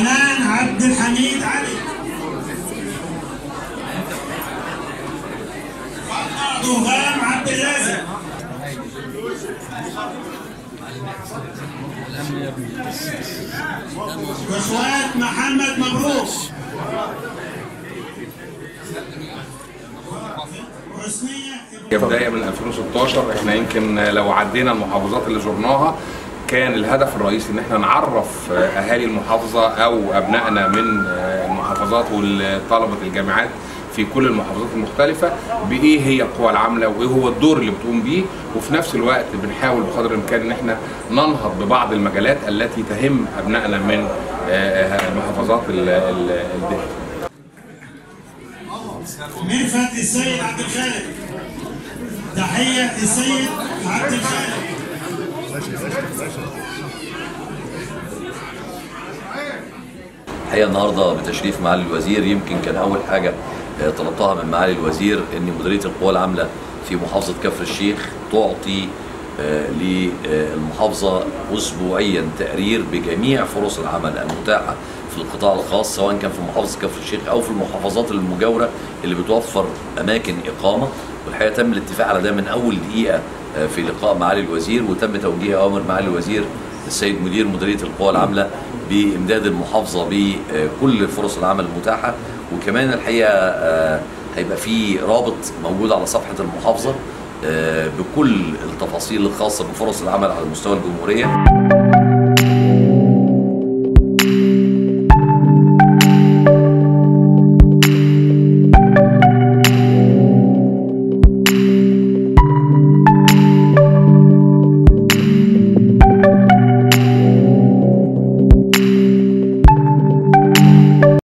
حنان عبد الحميد علي طوفان عبد اللازم واخوات محمد مبروك حسنية بداية من 2016 احنا يمكن لو عدينا المحافظات اللي زرناها كان الهدف الرئيسي ان احنا نعرف اهالي المحافظة او ابنائنا من المحافظات وطلبة الجامعات في كل المحافظات المختلفة بإيه هي القوى العاملة وإيه هو الدور اللي بتقوم بيه وفي نفس الوقت بنحاول بقدر الإمكان إن إحنا ننهض ببعض المجالات التي تهم أبنائنا من محافظات الدول. مرفت السيد عبد الخالق تحية السيد عبد الخالق الحقيقه النهارده بتشريف معالي الوزير يمكن كان اول حاجه طلبتها من معالي الوزير ان مديريه القوى العامله في محافظه كفر الشيخ تعطي للمحافظه اسبوعيا تقرير بجميع فرص العمل المتاحه في القطاع الخاص سواء كان في محافظه كفر الشيخ او في المحافظات المجاوره اللي بتوفر اماكن اقامه والحقيقه تم الاتفاق على ده من اول دقيقه في لقاء معالي الوزير وتم توجيه اوامر معالي الوزير السيد مدير مديريه القوى العامله بامداد المحافظه بكل فرص العمل المتاحه وكمان الحقيقه هيبقى في رابط موجود على صفحه المحافظه بكل التفاصيل الخاصه بفرص العمل على مستوى الجمهوريه